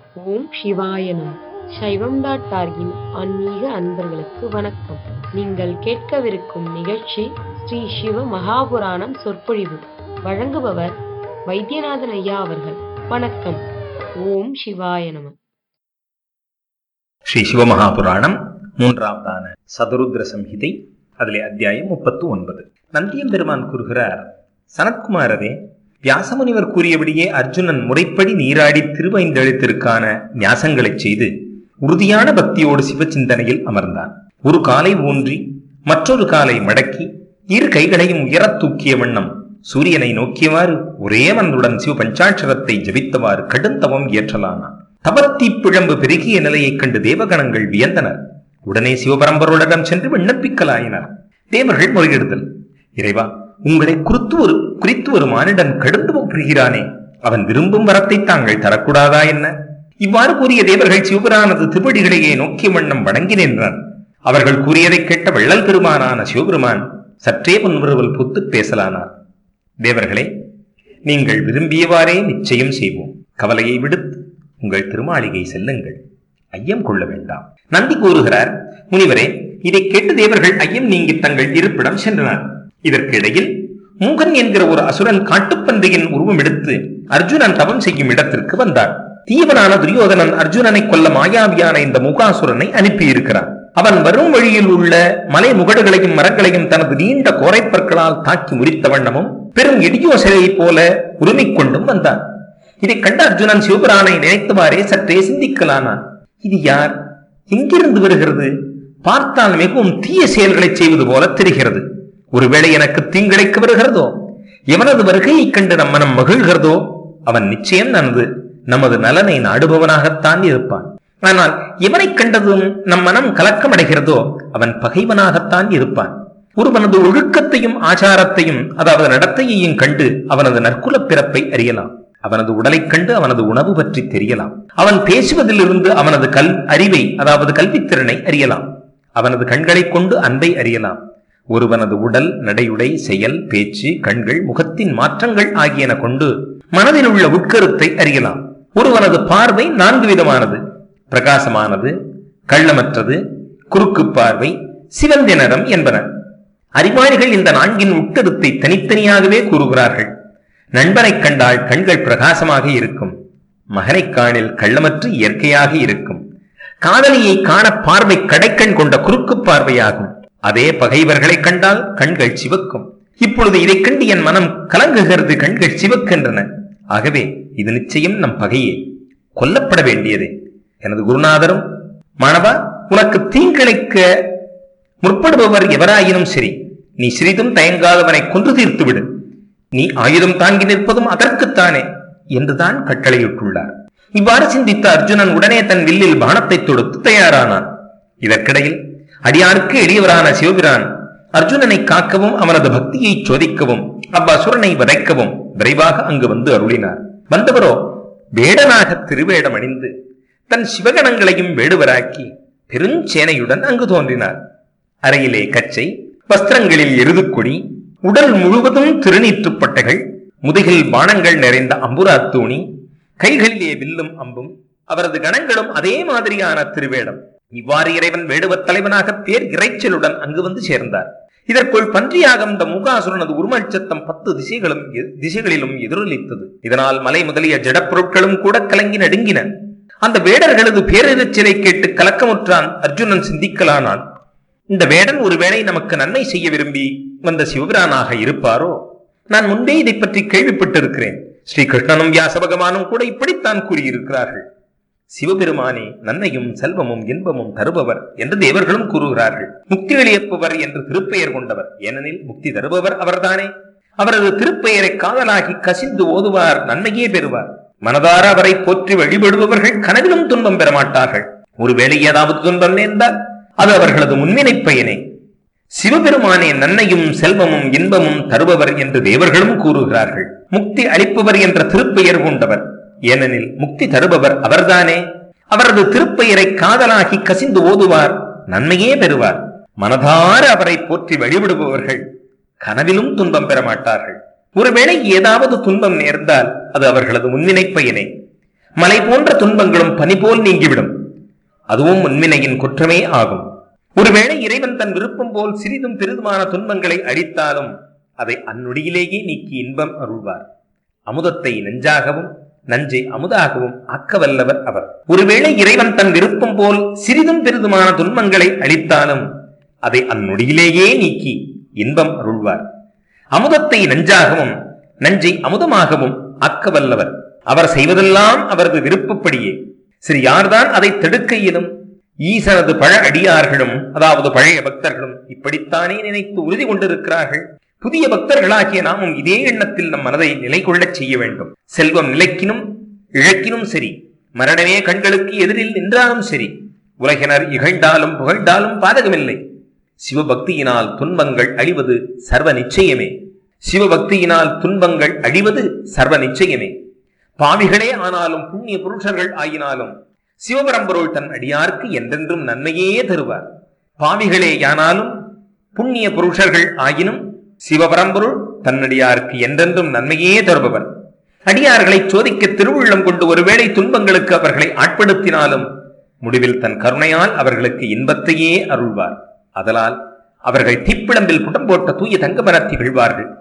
ஓம் சிவாய நம சைவம் டாட் டார்கின் ஆன்மீக அன்பர்களுக்கு வணக்கம் நீங்கள் கேட்கவிருக்கும் நிகழ்ச்சி ஸ்ரீ சிவ மகாபுராணம் சொற்பொழிவு வழங்குபவர் வைத்தியநாதன் ஐயா அவர்கள் வணக்கம் ஓம் சிவாய நம ஸ்ரீ சிவமகாபுராணம் மூன்றாவதான சதுருத்ர சம்ஹிதை அதிலே அத்தியாயம் முப்பத்து ஒன்பது நந்தியம் பெருமான் கூறுகிறார் சனத்குமாரரே வியாசமுனிவர் கூறியபடியே அர்ஜுனன் முறைப்படி நீராடி திருவைந்தெழுத்திற்கான ஞாசங்களைச் செய்து உறுதியான பக்தியோடு சிவசிந்தனையில் அமர்ந்தான் ஒரு காலை ஊன்றி மற்றொரு காலை மடக்கி இரு கைகளையும் உயரத் தூக்கிய வண்ணம் சூரியனை நோக்கியவாறு ஒரே மனதுடன் சிவ பஞ்சாட்சரத்தை ஜபித்தவாறு கடுந்தவம் இயற்றலானான் தவத்தீ பிழம்பு பெருகிய நிலையைக் கண்டு தேவகணங்கள் வியந்தனர் உடனே சிவபரம்பரோரிடம் சென்று விண்ணப்பிக்கலாயினர் தேவர்கள் முறையிடுதல் இறைவா உங்களை குறித்து ஒரு குறித்து ஒரு மானிடன் கடுந்தவம் புரிகிறானே அவன் விரும்பும் வரத்தை தாங்கள் தரக்கூடாதா என்ன இவ்வாறு கூறிய தேவர்கள் சிவபிரானது திருவடிகளையே நோக்கிய வண்ணம் வணங்கி நின்றனர் அவர்கள் கூறியதைக் கேட்ட வள்ளல் பெருமானான சிவபெருமான் சற்றே முன்வருவல் புத்து பேசலானார் தேவர்களே நீங்கள் விரும்பியவாறே நிச்சயம் செய்வோம் கவலையை விடுத்து உங்கள் திருமாளிகை செல்லுங்கள் ஐயம் கொள்ள வேண்டாம் நந்தி கூறுகிறார் முனிவரே இதை கேட்டு தேவர்கள் ஐயம் நீங்கி தங்கள் இருப்பிடம் சென்றனர் இதற்கிடையில் மூகன் என்கிற ஒரு அசுரன் காட்டுப்பன்றியின் உருவம் எடுத்து அர்ஜுனன் தவம் செய்யும் இடத்திற்கு வந்தார் தீவனான துரியோதனன் அர்ஜுனனை கொல்ல மாயாவியான இந்த முகாசுரனை அனுப்பியிருக்கிறான் அவன் வரும் வழியில் உள்ள மலை முகடுகளையும் மரங்களையும் தனது நீண்ட கோரைப்பற்களால் தாக்கி முறித்த வண்ணமும் பெரும் இடியோசையைப் போல உரிமைக் கொண்டும் வந்தான் இதை கண்ட அர்ஜுனன் சிவபிரானை நினைத்தவாறே சற்றே சிந்திக்கலானான் இது யார் எங்கிருந்து வருகிறது பார்த்தால் மிகவும் தீய செயல்களை செய்வது போல தெரிகிறது ஒருவேளை எனக்கு தீங்கிழைக்க வருகிறதோ எவனது வருகையை கண்டு நம் மனம் மகிழ்கிறதோ அவன் நிச்சயம் நமது நமது நலனை நாடுபவனாகத்தான் இருப்பான் ஆனால் எவனை கண்டதும் நம் மனம் கலக்கமடைகிறதோ அவன் பகைவனாகத்தான் இருப்பான் ஒருவனது ஒழுக்கத்தையும் ஆச்சாரத்தையும் அதாவது நடத்தையையும் கண்டு அவனது நற்குலப் பிறப்பை அறியலாம் அவனது உடலைக் கண்டு அவனது உணவு பற்றி தெரியலாம் அவன் பேசுவதிலிருந்து அவனது கல் அறிவை அதாவது கல்வித்திறனை அறியலாம் அவனது கண்களைக் கொண்டு அன்பை அறியலாம் ஒருவனது உடல் நடையுடை செயல் பேச்சு கண்கள் முகத்தின் மாற்றங்கள் ஆகியன கொண்டு மனதில் உள்ள உட்கருத்தை அறியலாம் ஒருவனது பார்வை நான்கு விதமானது பிரகாசமானது கள்ளமற்றது குறுக்கு பார்வை சிவந்த நிறம் என்பன அறிவாளிகள் இந்த நான்கின் உட்கருத்தை தனித்தனியாகவே கூறுகிறார்கள் நண்பனைக் கண்டால் கண்கள் பிரகாசமாக இருக்கும் மகனைக் காணில் கள்ளமற்று இயற்கையாக இருக்கும் காதலியை காண பார்வை கடைக்கண் கொண்ட குறுக்கு பார்வையாகும் அதே பகைவர்களை கண்டால் கண்கள் சிவக்கும் இப்பொழுது இதைக் கண்டு என் மனம் கலங்குகிறது கண்கள் சிவக்கின்றன ஆகவே இது நிச்சயம் நம் பகையே கொல்லப்பட வேண்டியதே எனது குருநாதரும் மாணவா உனக்கு தீங்கிழைக்க முற்படுபவர் எவராயினும் சரி நீ சிறிதும் தயங்காதவனை கொன்று தீர்த்து விடு நீ ஆயுதம் தாங்கி நிற்பதும் அதற்குத்தானே என்றுதான் கட்டளையிட்டுள்ளார் இவ்வாறு சிந்தித்த அர்ஜுனன் உடனே தன் வில்லில் பானத்தை தொடுத்து தயாரானான் இதற்கிடையில் அடியாருக்கு எளியவரான சிவபிரான் அர்ஜுனனை காக்கவும் அவனது பக்தியை சோதிக்கவும் அவ்வசுரனை வதைக்கவும் விரைவாக அங்கு வந்து அருளினார் வந்தவரோ வேடனாக திருவேடம் அணிந்து தன் சிவகணங்களையும் வேடுவராக்கி பெருஞ்சேனையுடன் அங்கு தோன்றினார் அறையிலே கச்சை வஸ்திரங்களில் எருதுக்கொடி உடல் முழுவதும் திருநீற்றுப்பட்டைகள் முதுகில் பானங்கள் நிறைந்த அம்புரா தூணி கைகளிலே வில்லும் அம்பும் அவரது கணங்களும் அதே மாதிரியான திருவேடம் இவ்வாறு இறைவன் வேடுவத் தலைவனாக பேர் இறைச்சலுடன் அங்கு வந்து சேர்ந்தார் இதற்குள் பன்றியாகம் இந்த முகாசுரனது உருமச்சத்தம் பத்து திசைகளும் திசைகளிலும் எதிரொலித்தது இதனால் மலை முதலிய ஜடப்பொருட்களும் கூட கலங்கி நடுங்கின அந்த வேடர்களது பேரிரைச்சலை கேட்டு கலக்கமுற்றான் அர்ஜுனன் சிந்திக்கலானான் இந்த வேடன் ஒருவேளை நமக்கு நன்மை செய்ய விரும்பி வந்த சிவபிரானாக இருப்பாரோ நான் முன்பே இதை பற்றி கேள்விப்பட்டிருக்கிறேன் ஸ்ரீ கிருஷ்ணனும் வியாச பகவானும் கூட இப்படித்தான் கூறியிருக்கிறார்கள் சிவபெருமானே நன்மையும் செல்வமும் இன்பமும் தருபவர் என்று தேவர்களும் கூறுகிறார்கள் முக்தி வெளியப்பவர் என்று திருப்பெயர் கொண்டவர் ஏனெனில் முக்தி தருபவர் அவர்தானே அவரது திருப்பெயரை காதலாகி கசிந்து ஓதுவார் நன்மையே பெறுவார் மனதார அவரை போற்றி வழிபடுபவர்கள் கனவிலும் துன்பம் பெறமாட்டார்கள் ஒருவேளை ஏதாவது துன்பம் நேர்ந்தால் அது அவர்களது முன்வினை பயனே சிவபெருமானே நன்மையும் செல்வமும் இன்பமும் தருபவர் என்று தேவர்களும் கூறுகிறார்கள் முக்தி அளிப்பவர் என்ற திருப்பெயர் கொண்டவர் ஏனெனில் முக்தி தருபவர் அவர்தானே அவரது திருப்பெயரை காதலாகி கசிந்து ஓதுவார் நன்மையே பெறுவார் மனதார அவரை போற்றி வழிபடுபவர்கள் கனவிலும் துன்பம் பெற மாட்டார்கள் ஒருவேளை ஏதாவது துன்பம் நேர்ந்தால் அது அவர்களது முன்வினை பயனே மலை போன்ற துன்பங்களும் பனி போல் நீங்கிவிடும் அதுவும் முன்வினையின் குற்றமே ஆகும் ஒருவேளை இறைவன் தன் விருப்பம் போல் சிறிதும் பெரிதுமான துன்பங்களை அழித்தாலும் அதை அந்நொடியிலேயே நீக்கி இன்பம் அருள்வார் அமுதத்தை நெஞ்சாகவும் நஞ்சை அமுதாகவும் ஆக்க வல்லவர் அவர் ஒருவேளை இறைவன் தன் விருப்பம் போல் சிறிதும் பெரிதுமான துன்பங்களை அளித்தாலும் அதை அந்நொடியிலேயே நீக்கி இன்பம் அருள்வார் அமுதத்தை நஞ்சாகவும் நஞ்சை அமுதமாகவும் ஆக்க வல்லவர் அவர் செய்வதெல்லாம் அவரது விருப்பப்படியே சரி யார்தான் அதை தடுக்க இயலும் ஈசனது பழ அடியார்களும் அதாவது பழைய பக்தர்களும் இப்படித்தானே நினைத்து உறுதி கொண்டிருக்கிறார்கள் புதிய பக்தர்களாகிய நாமும் இதே எண்ணத்தில் நம் மனதை நிலை கொள்ளச் செய்ய வேண்டும் செல்வம் நிலைக்கினும் இழக்கினும் சரி மரணமே கண்களுக்கு எதிரில் நின்றாலும் சரி உலகினர் இகழ்ந்தாலும் புகழ்ந்தாலும் பாதகமில்லை சிவபக்தியினால் துன்பங்கள் அழிவது சர்வ நிச்சயமே சிவபக்தியினால் துன்பங்கள் அழிவது சர்வ நிச்சயமே பாவிகளே ஆனாலும் புண்ணிய புருஷர்கள் ஆயினாலும் சிவபரம்பொருள் தன் அடியார்க்கு என்றென்றும் நன்மையே தருவார் பாவிகளே யானாலும் புண்ணிய புருஷர்கள் ஆயினும் சிவபரம்பொருள் தன்னடியார்க்கு என்றென்றும் நன்மையே தருபவர் அடியார்களை சோதிக்க திருவுள்ளம் கொண்டு ஒருவேளை துன்பங்களுக்கு அவர்களை ஆட்படுத்தினாலும் முடிவில் தன் கருணையால் அவர்களுக்கு இன்பத்தையே அருள்வார் அதலால் அவர்கள் தீப்பிழம்பில் புடம் போட்ட தூய தங்கமரத் திகழ்வார்கள்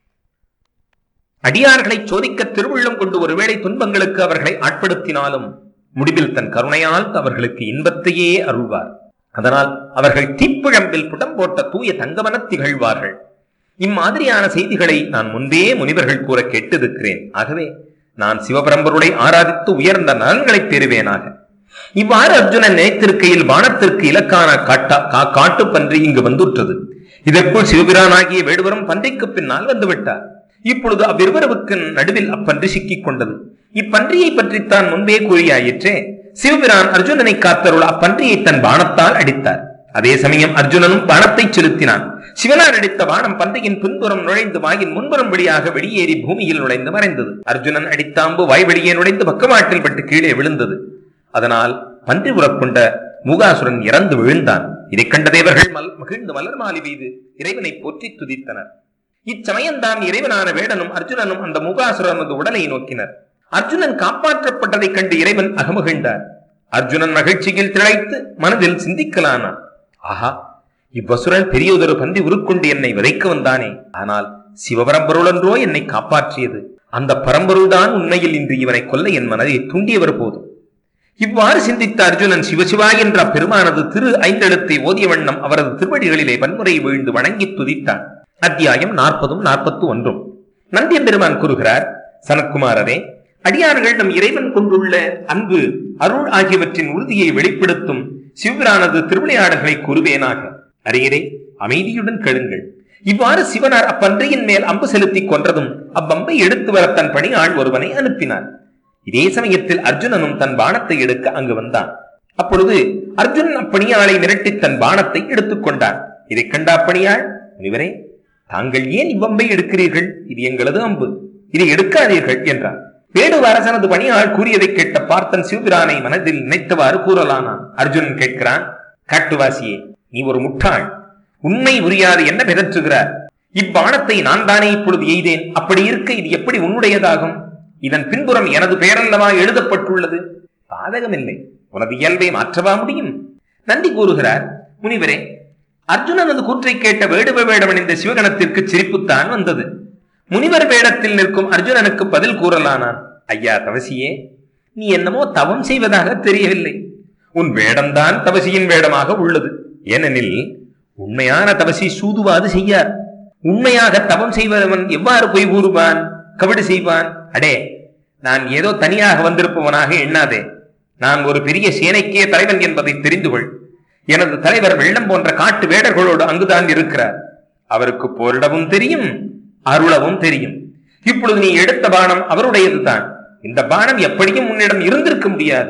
அடியார்களை சோதிக்க திருவுள்ளம் கொண்டு ஒருவேளை துன்பங்களுக்கு அவர்களை ஆட்படுத்தினாலும் முடிவில் தன் கருணையால் அவர்களுக்கு இன்பத்தையே அருள்வார் அதனால் அவர்கள் தீப்பிழம்பில் புடம் போட்ட தூய தங்கமனத் திகழ்வார்கள் இம்மாதிரியான செய்திகளை நான் முன்பே முனிவர்கள் கூற கேட்டிருக்கிறேன் ஆகவே நான் சிவபரம்பொருளை ஆராதித்து உயர்ந்த நலன்களை பெறுவேனாக இவ்வாறு அர்ஜுனன் நினைத்திருக்கையில் வானத்திற்கு இலக்கான காட்டா கா- காட்டுப்பன்றி இங்கு வந்துற்றது இதற்குள் சிவபிரானாகிய வேடுவரும் பன்றிக்கு பின்னால் வந்துவிட்டார் இப்பொழுது அவ்விருவருவுக்கு நடுவில் அப்பன்றி சிக்கிக் கொண்டது இப்பன்றியை பற்றித்தான் முன்பே கூறியாயிற்றே சிவபிரான் அர்ஜுனனை காத்தருள் அப்பன்றியை தன் பாணத்தால் அடித்தார் அதே சமயம் அர்ஜுனனும் பாணத்தை செலுத்தினான் சிவனார் அடித்த பாணம் பன்றியின் பின்புறம் நுழைந்து வாயின் முன்புறம் வழியாக வெளியேறி பூமியில் நுழைந்து மறைந்தது அர்ஜுனன் அடித்த அம்பு வாய் வெளியே நுழைந்து பக்கவாட்டில் பட்டு கீழே விழுந்தது அதனால் பன்றி உறக்கொண்ட மூகாசுரன் இறந்து விழுந்தான் இதைக் கண்ட தேவர்கள் மல் மகிழ்ந்து மலர் மாலி மீது இறைவனை போற்றி துதித்தனர் இச்சமயம்தான் இறைவனான வேடனும் அர்ஜுனனும் அந்த மூகாசுரனது உடலை நோக்கினர் அர்ஜுனன் காப்பாற்றப்பட்டதைக் கண்டு இறைவன் அகமகிழ்ந்தார் அர்ஜுனன் மகிழ்ச்சியில் திளைத்து மனதில் சிந்திக்கலானான் ஆஹா இவ்வசுரன் பெரியதொரு பந்தி உருக்கொண்டு என்னை விதைக்க வந்தானே ஆனால் சிவபரம்பொருளன்றோ என்னை காப்பாற்றியது அந்த பரம்பொருள்தான் உண்மையில் இன்று இவனை கொல்ல என் மனதை தூண்டியவர் போதும் இவ்வாறு சிந்தித்த அர்ஜுனன் சிவசிவா என்ற பெருமானது திரு ஐந்தெழுத்தை ஓதிய வண்ணம் அவரது திருவடிகளிலே வன்முறை வீழ்ந்து வணங்கி துதித்தான் அத்தியாயம் நாற்பதும் நாற்பத்து ஒன்றும் நந்தியம் பெருமான் கூறுகிறார் சனத்குமாரரே அடியார்கள் நம் இறைவன் கொண்டுள்ள அன்பு அருள் ஆகியவற்றின் உறுதியை வெளிப்படுத்தும் சிவபிரானது திருவிளையாடல்களை கூறுவேனாக அரியரே அமைதியுடன் கேளுங்கள் இவ்வாறு சிவனார் அப்பன்றியின் மேல் அம்பு செலுத்தி கொன்றதும் அவ்வம்பை எடுத்து வர தன் பணியாள் ஒருவனை அனுப்பினார் இதே சமயத்தில் அர்ஜுனனும் தன் பாணத்தை எடுக்க அங்கு வந்தான் அப்பொழுது அர்ஜுனன் அப்பணியாளை மிரட்டி தன் பாணத்தை எடுத்துக் கொண்டான் இதைக் கண்ட அப்பணியாள் முனிவரே தாங்கள் ஏன் இவ்வம்பை எடுக்கிறீர்கள் இது எங்களது அம்பு இதை எடுக்காதீர்கள் என்றார் வேடு அரசனது பணியாள் கூறியதை கேட்ட பார்த்தன் சிவபிரானை மனதில் நினைத்தவாறு கூறலானான் அர்ஜுனன் கேட்கிறான் காட்டுவாசியே நீ ஒரு முட்டாள் உண்மை உரியாது என்ன பிதற்றுகிறார் இவ்வாணத்தை நான் தானே இப்பொழுது எய்தேன் அப்படி இருக்க இது எப்படி உன்னுடையதாகும் இதன் பின்புறம் எனது பெயரல்லவா எழுதப்பட்டுள்ளது பாதகமில்லை உனது இயல்பை மாற்றவா முடியும் நந்தி கூறுகிறார் முனிவரே அர்ஜுனனது கூற்றை கேட்ட வேடுவ வேடமணிந்த சிவகணத்திற்கு சிரிப்புத்தான் வந்தது முனிவர் வேடத்தில் நிற்கும் அர்ஜுனனுக்கு பதில் கூறலானான் ஐயா தவசியே நீ என்னமோ தவம் செய்வதாக தெரியவில்லை உன் வேடம்தான் தவசியின் வேடமாக உள்ளது ஏனெனில் உண்மையான தவசி சூதுவாது செய்யார் உண்மையாக தவம் செய்வதவன் எவ்வாறு பொய் கூறுவான் கபடு செய்வான் அடே நான் ஏதோ தனியாக வந்திருப்பவனாக எண்ணாதே நான் ஒரு பெரிய சேனைக்கே தலைவன் என்பதை தெரிந்து கொள் எனது தலைவர் வெள்ளம் போன்ற காட்டு வேடர்களோடு அங்குதான் இருக்கிறார் அவருக்கு போரிடவும் தெரியும் அருளவும் தெரியும் இப்பொழுது நீ எடுத்த பானம் அவருடையதுதான் இந்த பானம் எப்படியும் உன்னிடம் இருந்திருக்க முடியாது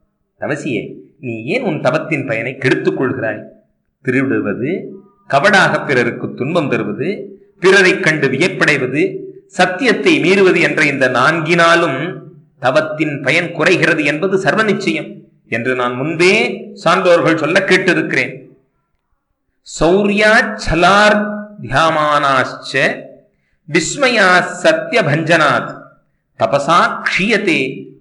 தவசியே நீ ஏன் உன் தவத்தின் பயனை கெடுத்துக் கொள்கிறாய் திருடுவது கபடாக பிறருக்கு துன்பம் தருவது பிறரைக் கண்டு வியப்படைவது சத்தியத்தை மீறுவது என்ற இந்த நான்கினாலும் தவத்தின் பயன் குறைகிறது என்பது சர்வ நிச்சயம் என்று நான் முன்பே சான்றோர்கள் சொல்ல கேட்டிருக்கிறேன் சௌரியா சலார் தியாமானாச்ச விஸ்மயா சத்ய பஞ்சனாத் தபசா க்ஷீயத்தே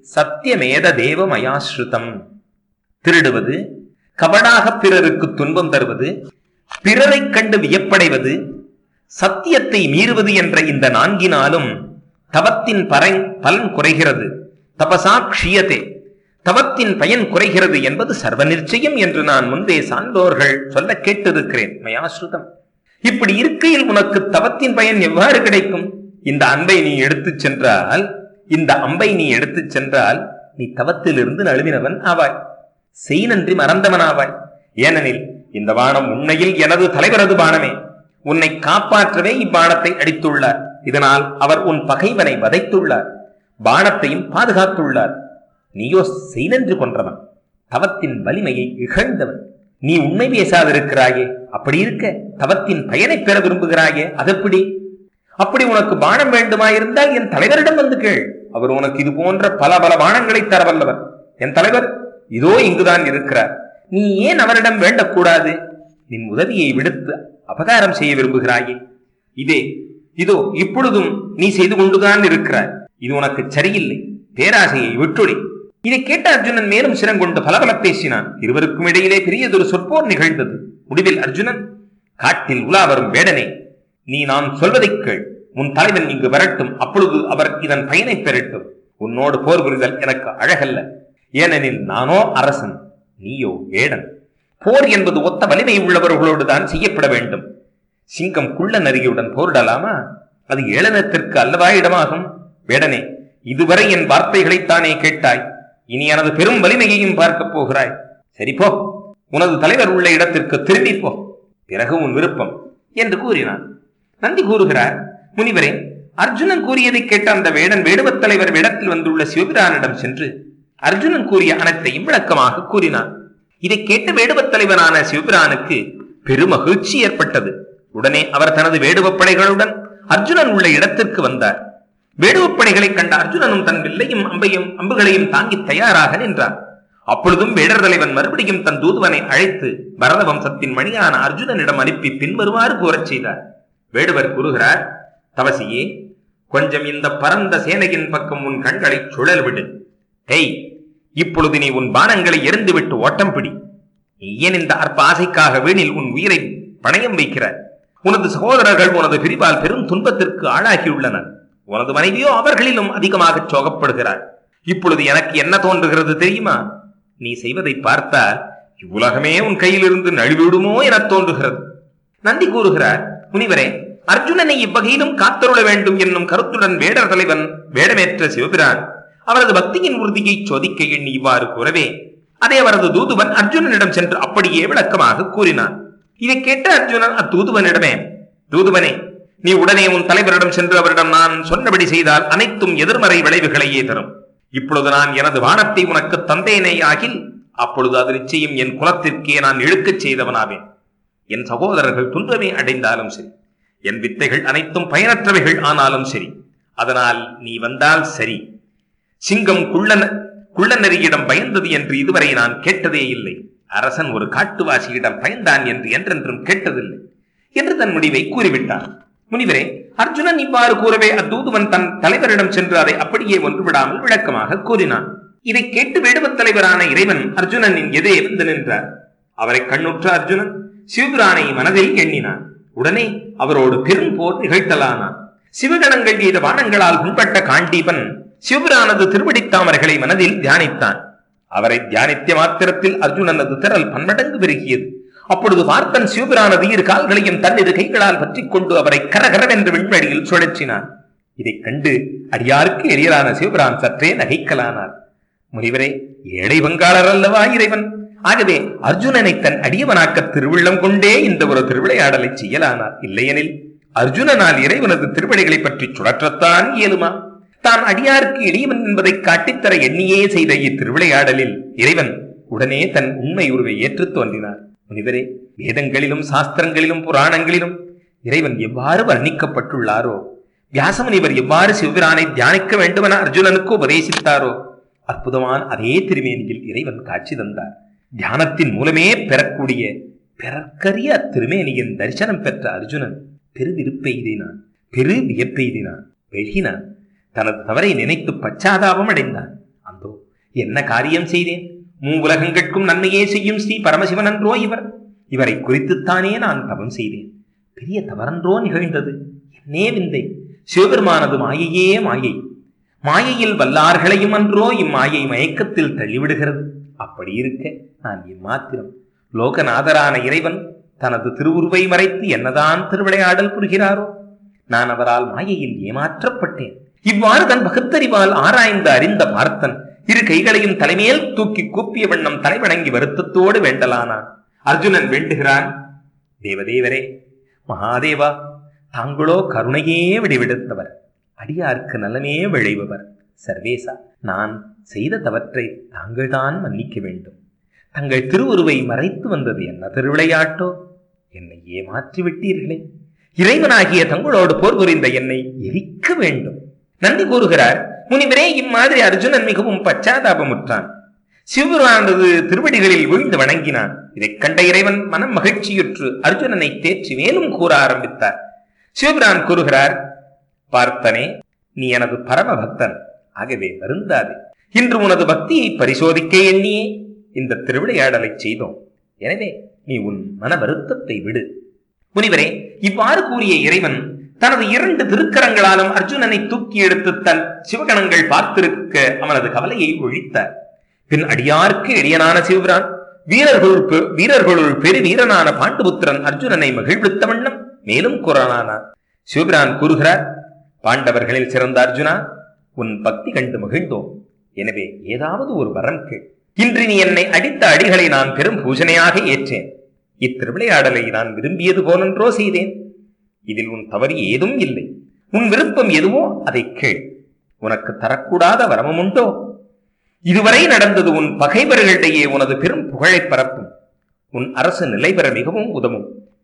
சத்தியமேத தேவமயாஸ்ருதம் திருடுவது கபடாக பிறருக்கு துன்பம் தருவது பிறரைக் கண்டு வியப்படைவது சத்தியத்தை மீறுவது என்ற இந்த நான்கினாலும் தவத்தின் பரன் பலன் குறைகிறது தபசா க்ஷியதே தவத்தின் பயன் குறைகிறது என்பது சர்வ நிச்சயம் என்று நான் முன்பே சான்றோர்கள் சொல்ல கேட்டிருக்கிறேன் மயாஸ்ருதம் இப்படி இருக்கையில் உனக்கு தவத்தின் பயன் எவ்வாறு கிடைக்கும் இந்த அன்பை நீ எடுத்துச் சென்றால் இந்த அம்பை நீ எடுத்துச் சென்றால் நீ தவத்திலிருந்து நழுவினவன் ஆவாய் செய் நன்றி மறந்தவன் ஆவாய் ஏனெனில் இந்த பானம் உண்மையில் எனது தலைவரது பானமே உன்னை காப்பாற்றவே இப்பானத்தை அடித்துள்ளார் இதனால் அவர் உன் பகைவனை வதைத்துள்ளார் பானத்தையும் பாதுகாத்துள்ளார் நீயோ செய்தென்று கொன்றவன் தவத்தின் வலிமையை இகழ்ந்தவன் நீ உண்மை பேசாதிருக்கிறாயே அப்படி இருக்க தவத்தின் பயனை பெற விரும்புகிறாயே அதெப்படி அப்படி உனக்கு பானம் வேண்டுமாயிருந்தால் என் தலைவரிடம் வந்து கேள் அவர் உனக்கு இது போன்ற பல பல பானங்களை தர வல்லவர் என் தலைவர் இதோ இங்குதான் இருக்கிறார் நீ ஏன் அவரிடம் வேண்டக்கூடாது நின் உதவியை விடுத்து அபகாரம் செய்ய விரும்புகிறாயே இதே இதோ இப்பொழுதும் நீ செய்து கொண்டுதான் இருக்கிறாய் இது உனக்கு சரியில்லை பேராசையை விட்டொழி இதை கேட்ட அர்ஜுனன் மேலும் சிரங்கொண்டு பலபல பேசினான் இருவருக்கும் இடையிலே பெரியதொரு சொற்போர் நிகழ்ந்தது முடிவில் அர்ஜுனன் காட்டில் உலா வரும் வேடனே நீ நான் சொல்வதைக் கேள் உன் தலைவன் இங்கு வரட்டும் அப்பொழுது அவர் இதன் பயனை பெறட்டும் உன்னோடு போர் புரிதல் எனக்கு அழகல்ல ஏனெனில் நானோ அரசன் நீயோ வேடன் போர் என்பது ஒத்த வலிமை உள்ளவர்களோடு தான் செய்யப்பட வேண்டும் சிங்கம் குள்ள நரியுடன் போரிடலாமா அது ஏளனத்திற்கு அல்லவா இடமாகும் வேடனே இதுவரை என் வார்த்தைகளைத்தானே கேட்டாய் இனி எனது பெரும் வலிமையையும் பார்க்கப் போகிறாய் சரி போ உனது தலைவர் உள்ள இடத்திற்கு திரும்பி போ பிறகு உன் விருப்பம் என்று கூறினான் நந்தி கூறுகிறார் முனிவரே அர்ஜுனன் கூறியதை கேட்ட அந்த வேடன் வேடுவத் தலைவர் வேடத்தில் வந்துள்ள சிவபிரானிடம் சென்று அர்ஜுனன் கூறிய அனைத்தையும் விளக்கமாக கூறினான் இதை கேட்ட வேடுவத் தலைவனான சிவபிரானுக்கு பெருமகிழ்ச்சி ஏற்பட்டது உடனே அவர் தனது வேடுவப் படைகளுடன் அர்ஜுனன் உள்ள இடத்திற்கு வந்தார் வேடுவப் படைகளைக் கண்ட அர்ஜுனனும் தன் வில்லையும் அம்பையும் அம்புகளையும் தாங்கி தயாராக நின்றார் அப்பொழுதும் வேடர் தலைவன் மறுபடியும் தன் தூதுவனை அழைத்து பரத வம்சத்தின் மணியான அர்ஜுனனிடம் அனுப்பி பின்வருமாறு கூறச் செய்தார் வேடுவர் கூறுகிறார் தவசியே கொஞ்சம் இந்த பரந்த சேனையின் பக்கம் உன் கண்களை சுழல் விடு ஹேய் இப்பொழுது நீ உன் பானங்களை எரிந்துவிட்டு ஓட்டம் பிடி நீ ஏன் இந்த அற்ப ஆசைக்காக வீணில் உன் உயிரை பணயம் வைக்கிறாய் உனது சகோதரர்கள் உனது பிரிவால் பெரும் துன்பத்திற்கு ஆளாகியுள்ளனர் உனது மனைவியோ அவர்களிலும் அதிகமாக சோகப்படுகிறார் இப்பொழுது எனக்கு என்ன தோன்றுகிறது தெரியுமா நீ செய்வதை பார்த்தால் இவ்வுலகமே உன் கையிலிருந்து நழுவிடுமோ எனத் தோன்றுகிறது நந்தி கூறுகிறார் முனிவரே அர்ஜுனனை இவ்வகையிலும் காத்தருள வேண்டும் என்னும் கருத்துடன் வேடர் தலைவன் வேடமேற்ற சிவபிரான் அவரது பக்தியின் உறுதியை சோதிக்க எண்ணி இவ்வாறு கூறவே அதே அவரது தூதுவன் அர்ஜுனனிடம் சென்று அப்படியே விளக்கமாக கூறினான் இதை கேட்ட அர்ஜுனன் அத்தூதுவனிடமே தூதுவனே நீ உடனே உன் தலைவரிடம் சென்று அவரிடம் நான் சொன்னபடி செய்தால் அனைத்தும் எதிர்மறை விளைவுகளையே தரும் இப்பொழுது நான் எனது வானத்தை உனக்கு தந்தேனே ஆகில் அப்பொழுது அது நிச்சயம் என் குலத்திற்கே நான் இழுக்கச் செய்தவனாவேன் என் சகோதரர்கள் துன்பமே அடைந்தாலும் சரி என் வித்தைகள் அனைத்தும் பயனற்றவைகள் ஆனாலும் சரி அதனால் நீ வந்தால் சரி சிங்கம் குள்ளன குள்ளநரியிடம் பயந்தது என்று இதுவரை நான் கேட்டதே இல்லை அரசன் ஒரு காட்டுவாசியிடம் பயந்தான் என்று என்றென்றும் கேட்டதில்லை என்று தன் முடிவை கூறிவிட்டான் முனிவரே அர்ஜுனன் இவ்வாறு கூறவே அத்தூதுவன் தன் தலைவரிடம் சென்று அதை அப்படியே ஒன்றுவிடாமல் விளக்கமாக கூறினான் இதை கேட்டு வேடுவத் தலைவரான இறைவன் அர்ஜுனனின் எதே வந்து நின்றார் அவரை கண்ணுற்ற அர்ஜுனன் சிவபிரானை மனதில் எண்ணினான் உடனே அவரோடு பெரும் போர் நிகழ்த்தலானான் சிவகணங்கள் எய்த வானங்களால் முன்பட்ட காண்டீபன் சிவபிரானது திருவடித் தாமரைகளை மனதில் தியானித்தான் அவரை தியானித்த மாத்திரத்தில் அர்ஜுனனது திரள் பன்மடங்கு பெருகியது அப்பொழுது பார்த்தன் சிவபிரானது இரு கால்களையும் தன்னிரு கைகளால் பற்றிக் கொண்டு அவரை கரகரவென்று விண்வெளியில் சுழற்றினான் இதைக் கண்டு அடியாருக்கு எரியலான சிவபிரான் சற்றே நகைக்கலானார் முனிவரே ஏழை வங்காளர் அல்லவா இறைவன் ஆகவே அர்ஜுனனை தன் அடியவனாக்க திருவிள்ளம் கொண்டே இந்த ஒரு திருவிளையாடலை செய்யலானார் இல்லையெனில் அர்ஜுனனால் இறைவனது திருவடிகளை பற்றி சுழற்றத்தான் இயலுமா தான் அடியாருக்கு எளியவன் என்பதை காட்டித்தர எண்ணியே செய்த இத்திருவிளையாடலில் இறைவன் உடனே தன் உண்மை உருவை ஏற்றுத் தோன்றினார் முனிவரே வேதங்களிலும் சாஸ்திரங்களிலும் புராணங்களிலும் இறைவன் எவ்வாறு வர்ணிக்கப்பட்டுள்ளாரோ வியாசமுனிவர் எவ்வாறு சிவபிரானை தியானிக்க வேண்டுமென அர்ஜுனனுக்கு உபதேசித்தாரோ அற்புதமான அதே திருமேனியில் இறைவன் காட்சி தந்தார் தியானத்தின் மூலமே பெறக்கூடிய பிறர்க்கரிய அத்திருமேனியின் தரிசனம் பெற்ற அர்ஜுனன் பெருவிருப்பெய்தினான் பெரு வியப்பெய்தினான் வெகினான் தனது தவறை நினைத்து பச்சாதாபம் அடைந்தான் அந்த என்ன காரியம் செய்தேன் மூவுலகங்கட்கும் நன்மையே செய்யும் ஸ்ரீ பரமசிவன் அன்றோ இவர் இவரை குறித்துத்தானே நான் தவம் செய்தேன் பெரிய தவறன்றோ நிகழ்ந்தது என்னே விந்தை சிவபெருமானது மாயையே மாயை மாயையில் வல்லார்களையும் அன்றோ இம்மாயை மயக்கத்தில் தள்ளிவிடுகிறது அப்படி இருக்க நான் இம்மாத்திரம் லோகநாதரான இறைவன் தனது திருவுருவை மறைத்து என்னதான் திருவிளையாடல் புரிகிறாரோ நான் அவரால் மாயையில் ஏமாற்றப்பட்டேன் இவ்வாறு தன் பகுத்தறிவால் ஆராய்ந்து அறிந்த பார்த்தன் இரு கைகளையும் தலைமேல் தூக்கி கூப்பிய வண்ணம் தலைவணங்கி வருத்தத்தோடு வேண்டலானான் அர்ஜுனன் வேண்டுகிறான் தேவதேவரே மகாதேவா தாங்களோ கருணையே விடிவிடுத்தவர் அடியார்க்கு நலமே விளைபவர் சர்வேசா நான் செய்த தவற்றை தாங்கள்தான் மன்னிக்க வேண்டும் தங்கள் திருவுருவை மறைத்து வந்தது என்ன திருவிளையாட்டோ என்னை ஏமாற்றி விட்டீர்களே இறைவனாகிய தங்களோடு போர் புரிந்த என்னை எரிக்க வேண்டும் நன்றி கூறுகிறார் முனிவரே இம்மாதிரி அர்ஜுனன் மிகவும் பச்சாதாபமுற்றான் சிவபெருமானது திருவடிகளில் விழுந்து வணங்கினான் இதைக் கண்ட இறைவன் மனம் மகிழ்ச்சியுற்று அர்ஜுனனை தேற்றி மேலும் கூற ஆரம்பித்தார் சிவபிரான் கூறுகிறார் பார்த்தனே நீ எனது பரம பக்தன் ஆகவே வருந்தாதே இன்று உனது பக்தியை பரிசோதிக்க எண்ணியே இந்த திருவிளையாடலை செய்தோம் எனவே நீ உன் மன வருத்தத்தை விடு முனிவரே இவ்வாறு கூறிய இறைவன் தனது இரண்டு திருக்கரங்களாலும் அர்ஜுனனை தூக்கி எடுத்து தன் சிவகணங்கள் பார்த்திருக்க அவனது கவலையை ஒழித்தார் பின் அடியார்க்கு எளியனான சிவபிரான் வீரர்களுள் பெ- வீரர்களுள் பெரு வீரனான பாண்டுபுத்திரன் அர்ஜுனனை மகிழ்வித்த வண்ணம் மேலும் கூறனானார் சிவபிரான் கூறுகிறார் பாண்டவர்களில் சிறந்த அர்ஜுனா உன் பக்தி கண்டு மகிழ்ந்தோம் எனவே ஏதாவது ஒரு வரம் கேள் இன்று நீ என்னை அடித்த அடிகளை நான் பெரும் பூஜனையாக ஏற்றேன் இத்திருவிளையாடலை நான் விரும்பியது போலன்றோ செய்தேன் இதில் உன் தவறு ஏதும் இல்லை உன் விருப்பம் எதுவோ அதை கேள் உனக்கு தரக்கூடாத வரமும் உண்டோ இதுவரை நடந்தது உன் பகைவர்களிடையே உனது பெரும் புகழைப் பரப்பும் உன் அரசு நிலை பெற மிகவும் உதவும்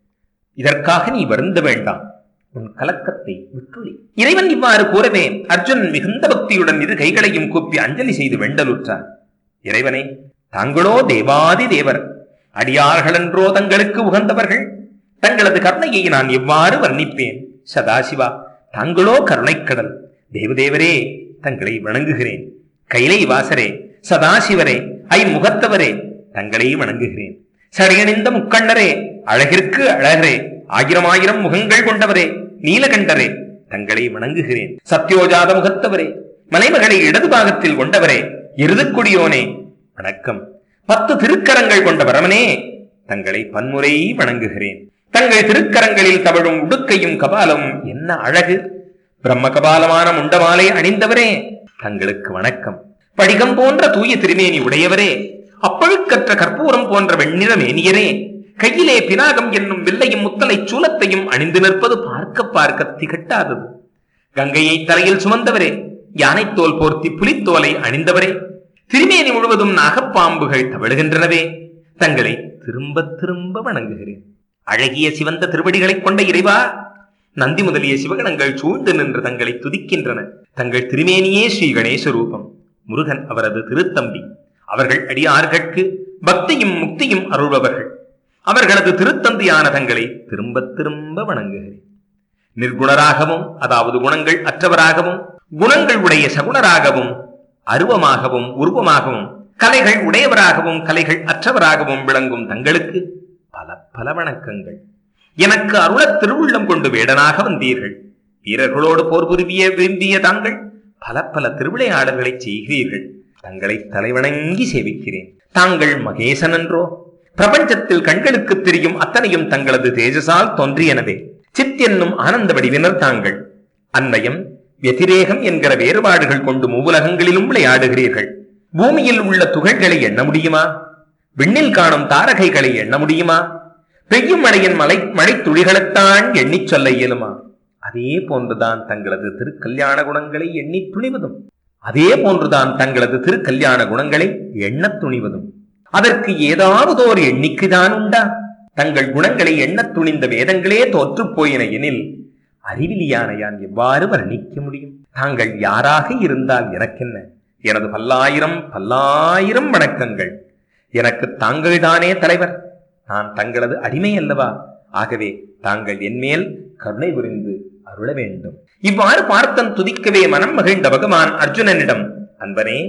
இதற்காக நீ வருந்த வேண்டாம் உன் கலக்கத்தை விட்டுளி இறைவன் இவ்வாறு கூறவே அர்ஜுனன் மிகுந்த பக்தியுடன் இரு கைகளையும் கூப்பி அஞ்சலி செய்து வேண்டலுற்றான் இறைவனே தாங்களோ தேவாதி தேவர் அடியார்களென்றோ தங்களுக்கு உகந்தவர்கள் தங்களது கருணையை நான் எவ்வாறு வர்ணிப்பேன் சதாசிவா தாங்களோ கருணைக்கடல் தேவதேவரே தங்களை வணங்குகிறேன் கைலை வாசரே சதாசிவரே ஐமுகத்தவரே தங்களை வணங்குகிறேன் சடையணிந்த முக்கண்ணரே அழகிற்கு அழகரே ஆயிரம் ஆயிரம் முகங்கள் கொண்டவரே நீலகண்டரே தங்களை வணங்குகிறேன் சத்யோஜாத முகத்தவரே மலைமகளை இடது பாகத்தில் கொண்டவரே எருதுக்கொடியோனே வணக்கம் பத்து திருக்கரங்கள் கொண்ட வரமனே தங்களை பன்முறை வணங்குகிறேன் தங்கள் திருக்கரங்களில் தவழும் உடுக்கையும் கபாலம் என்ன அழகு பிரம்ம கபாலமான முண்டமாலை அணிந்தவரே தங்களுக்கு வணக்கம் படிகம் போன்ற தூய திருமேனி உடையவரே அப்பழுக்கற்ற கற்பூரம் போன்ற வெண்ணிற மேனியரே கையிலே பினாகம் என்னும் வில்லையும் முத்தலை சூலத்தையும் அணிந்து நிற்பது பார்க்க பார்க்க திகட்டாதது கங்கையை தலையில் சுமந்தவரே யானைத்தோல் போர்த்தி புலித்தோலை அணிந்தவரே திருமேனி முழுவதும் நாகப்பாம்புகள் தவழுகின்றனவே தங்களை திரும்ப திரும்ப வணங்குகிறேன் அழகிய சிவந்த திருவடிகளைக் கொண்ட இறைவா நந்தி முதலிய சிவகணங்கள் சூழ்ந்து நின்று தங்களை துதிக்கின்றன தங்கள் திருமேனியே ஸ்ரீ கணேச ரூபம் முருகன் அவரது திருத்தம்பி அவர்கள் அடியார்கட்கு பக்தியும் முக்தியும் அருள்பவர்கள் அவர்களது திருத்தந்தியான தங்களை திரும்ப திரும்ப வணங்குகிறேன் நிர்குணராகவும் அதாவது குணங்கள் அற்றவராகவும் குணங்கள் உடைய சகுணராகவும் அருவமாகவும் உருவமாகவும் கலைகள் உடையவராகவும் கலைகள் அற்றவராகவும் விளங்கும் தங்களுக்கு பல பல வணக்கங்கள் எனக்கு அருளத் திருவுள்ளம் கொண்டு வேடனாக வந்தீர்கள் வீரர்களோடு போர் புரிவிய விரும்பிய தாங்கள் பல பல திருவிளையாடல்களை செய்கிறீர்கள் தங்களை தலைவணங்கி சேவிக்கிறேன் தாங்கள் மகேசன் என்றோ பிரபஞ்சத்தில் கண்களுக்கு தெரியும் அத்தனையும் தங்களது தேஜசால் தோன்றியனவே சித் என்னும் ஆனந்த வடிவினர் தாங்கள் அன்வயம் व्यतिரேகம் என்கிற வேறுபாடுகள் கொண்டு மூவுலகங்களிலும் விளையாடுகிறீர்கள் பூமியில் உள்ள துகள்களை எண்ண முடியுமா விண்ணில் காணும் தாரகைகளை எண்ண முடியுமா பெய்யும் மழையின் மலை மழை துளிகளைத்தான் எண்ணிச் சொல்ல இயலுமா அதே போன்றுதான் தங்களது திருக்கல்யாண குணங்களை எண்ணித் துணிவதும் அதே போன்றுதான் தங்களது திருக்கல்யாண குணங்களை எண்ணத் துணிவதும் அதற்கு ஏதாவது ஒரு எண்ணிக்கைதான் உண்டா தங்கள் குணங்களை எண்ணத் துணிந்த வேதங்களே தோற்றுப் போயின எனில் அறிவிலியான யான் எவ்வாறு வர்ணிக்க முடியும் தாங்கள் யாராக இருந்தால் எனக்கென்ன எனது பல்லாயிரம் பல்லாயிரம் வணக்கங்கள் எனக்கு தாங்கள்தானே தலைவர் நான் தங்களது அடிமை அல்லவா ஆகவே தாங்கள் என்மேல் கருணை புரிந்து அருள வேண்டும் இவ்வாறு பார்த்தன் துதிக்கவே மனம் மகிழ்ந்த பகவான் அர்ஜுனனிடம் அன்பனே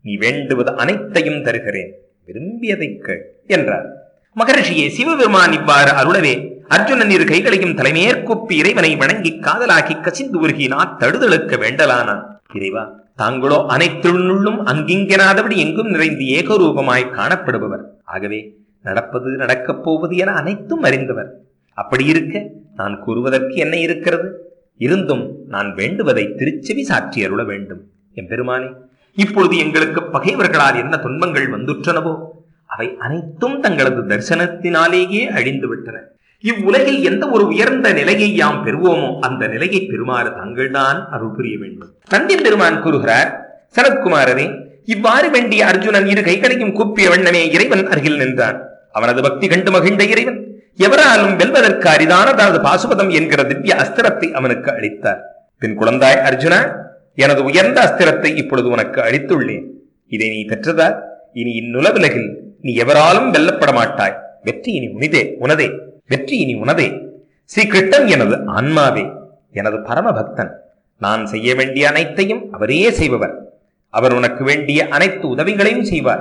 நீ வேண்டுவது அனைத்தையும் தருகிறேன் விரும்பியதை கேள் என்றார் மகரிஷியே சிவபெருமான் இவ்வாறு அருளவே அர்ஜுனன் இரு கைகளையும் தலைமேற்குப்பி இறைவனை வணங்கி காதலாக்கி கசிந்து உருகினார் தடுதலுக்க வேண்டலானான் இறைவா தாங்களோ அனைத்துள்ளும் அங்கிங்கெனாதபடி எங்கும் நிறைந்து ஏகரூபமாய் காணப்படுபவர் ஆகவே நடப்பது நடக்கப் போவது என அனைத்தும் அறிந்தவர் அப்படி இருக்க நான் கூறுவதற்கு என்ன இருக்கிறது இருந்தும் நான் வேண்டுவதை திருச்செவி சாற்றி அருள வேண்டும் எம்பெருமானே இப்பொழுது எங்களுக்கு பகைவர்களால் என்ன துன்பங்கள் வந்துற்றனவோ அவை அனைத்தும் தங்களது தரிசனத்தினாலேயே அழிந்து விட்டன இவ்வுலகில் எந்த ஒரு உயர்ந்த நிலையை யாம் பெறுவோமோ அந்த நிலையை பெறுமாறு தாங்கள்தான் அருள் புரிய வேண்டும் நந்தின் பெருமான் கூறுகிறார் சரத்குமாரரே இவ்வாறு வேண்டிய அர்ஜுனன் இரு கைகளையும் கூப்பிய வண்ணமே இறைவன் அருகில் நின்றான் அவனது பக்தி கண்டு மகிழ்ந்த இறைவன் எவராலும் வெல்வதற்கு அரிதான தனது பாசுபதம் என்கிற திவ்ய அஸ்திரத்தை அவனுக்கு அளித்தார் பின் குழந்தாய் அர்ஜுனா எனது உயர்ந்த அஸ்திரத்தை இப்பொழுது உனக்கு அளித்துள்ளேன் இதை நீ பெற்றதால் இனி இந்நுலவிலகில் நீ எவராலும் வெல்லப்பட மாட்டாய் வெற்றி இனி உனிதே உனதே வெற்றி இனி உனதே ஸ்ரீ கிருஷ்ணன் எனது ஆன்மாவே எனது பரம பக்தன் நான் செய்ய வேண்டிய அனைத்தையும் அவரே செய்பவர் அவர் உனக்கு வேண்டிய அனைத்து உதவிகளையும் செய்வார்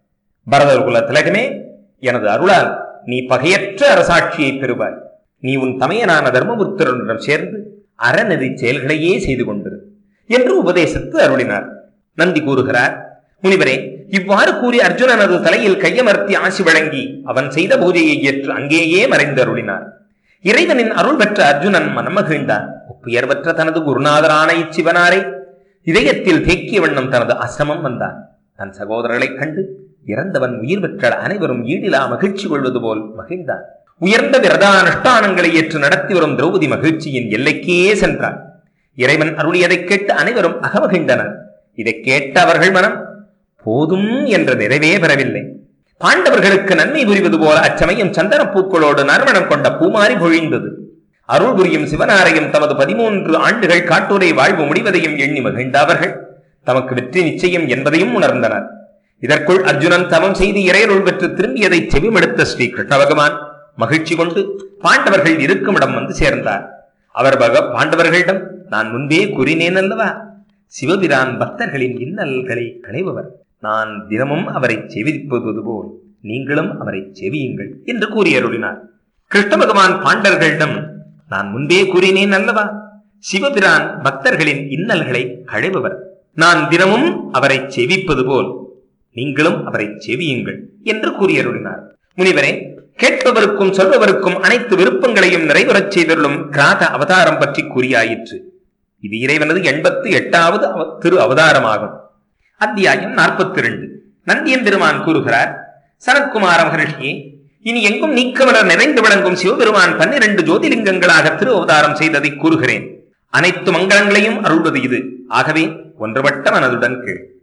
பரதர் குல திலகமே எனது அருளால் நீ பகையற்ற அரசாட்சியை பெறுவாய் நீ உன் தமையனான தர்மபுத்திரனிடம் சேர்ந்து அறநெறி செயல்களையே செய்து கொண்டிரு என்று உபதேசித்து அருளினார் நந்தி கூறுகிறார் முனிவரே இவ்வாறு கூறி அர்ஜுனனது தலையில் கையமர்த்தி ஆசி வழங்கி அவன் செய்த பூஜையை ஏற்று அங்கேயே மறைந்து அருளினார் இறைவனின் அருள் பெற்ற அர்ஜுனன் மனமகிழ்ந்தான் ஒப்புயர்வற்ற தனது குருநாதரான இச்சிவனாரை இதயத்தில் தேக்கிய வண்ணம் தனது ஆசிரமம் வந்தான் தன் சகோதரர்களைக் கண்டு இறந்தவன் உயிர் பெற்ற அனைவரும் ஈடிலா மகிழ்ச்சி கொள்வது போல் மகிழ்ந்தான் உயர்ந்த விரதானுஷ்டானங்களை ஏற்று நடத்தி வரும் திரௌபதி மகிழ்ச்சியின் எல்லைக்கே சென்றான் இறைவன் அருளியதைக் கேட்டு அனைவரும் அகமகிழ்ந்தனர் இதைக் கேட்ட அவர்கள் மனம் போதும் என்ற நிறைவே பெறவில்லை பாண்டவர்களுக்கு நன்மை புரிவது போல அச்சமயம் சந்தன பூக்களோடு நறுமணம் கொண்ட பூமாரி பொழிந்தது அருள் புரியும் சிவனாரையும் தமது பதிமூன்று ஆண்டுகள் காட்டூரை வாழ்வு முடிவதையும் எண்ணி மகிழ்ந்த அவர்கள் தமக்கு வெற்றி நிச்சயம் என்பதையும் உணர்ந்தனர் இதற்குள் அர்ஜுனன் தவம் செய்து இறையருள் பெற்று திரும்பியதை செவிமடுத்த ஸ்ரீ கிருஷ்ண பகவான் மகிழ்ச்சி கொண்டு பாண்டவர்கள் இருக்கும் இடம் வந்து சேர்ந்தார் அவர் பக பாண்டவர்களிடம் நான் முன்பே கூறினேன் அல்லவா சிவபிரான் பக்தர்களின் இன்னல்களை களைபவர் நான் தினமும் அவரை செவிப்பது போல் நீங்களும் அவரை செவியுங்கள் என்று கூறி அருளினார் கிருஷ்ண பகவான் பாண்டவர்களிடம் நான் முன்பே கூறினேன் அல்லவா சிவபிரான் பக்தர்களின் இன்னல்களை களைபவர் நான் தினமும் அவரை செவிப்பது போல் நீங்களும் அவரை செவியுங்கள் என்று கூறி அருளினார் முனிவரே கேட்பவருக்கும் சொல்பவருக்கும் அனைத்து விருப்பங்களையும் நிறைவேறச் செய்துள்ளும் கிராத அவதாரம் பற்றி கூறியாயிற்று இது இறைவனது எண்பத்து எட்டாவது அவ- திரு அவதாரமாகும் அத்தியாயம் நாற்பத்தி இரண்டு நந்தியன் பெருமான் கூறுகிறார் சனத்குமார மகரிஷியே இனி எங்கும் நீக்கமலர் நிறைந்து விளங்கும் சிவபெருமான் பன்னிரண்டு ஜோதிலிங்கங்களாக திரு அவதாரம் செய்ததை கூறுகிறேன் அனைத்து மங்களங்களையும் அருள்வது இது ஆகவே ஒன்றுபட்ட மனதுடன் கேள்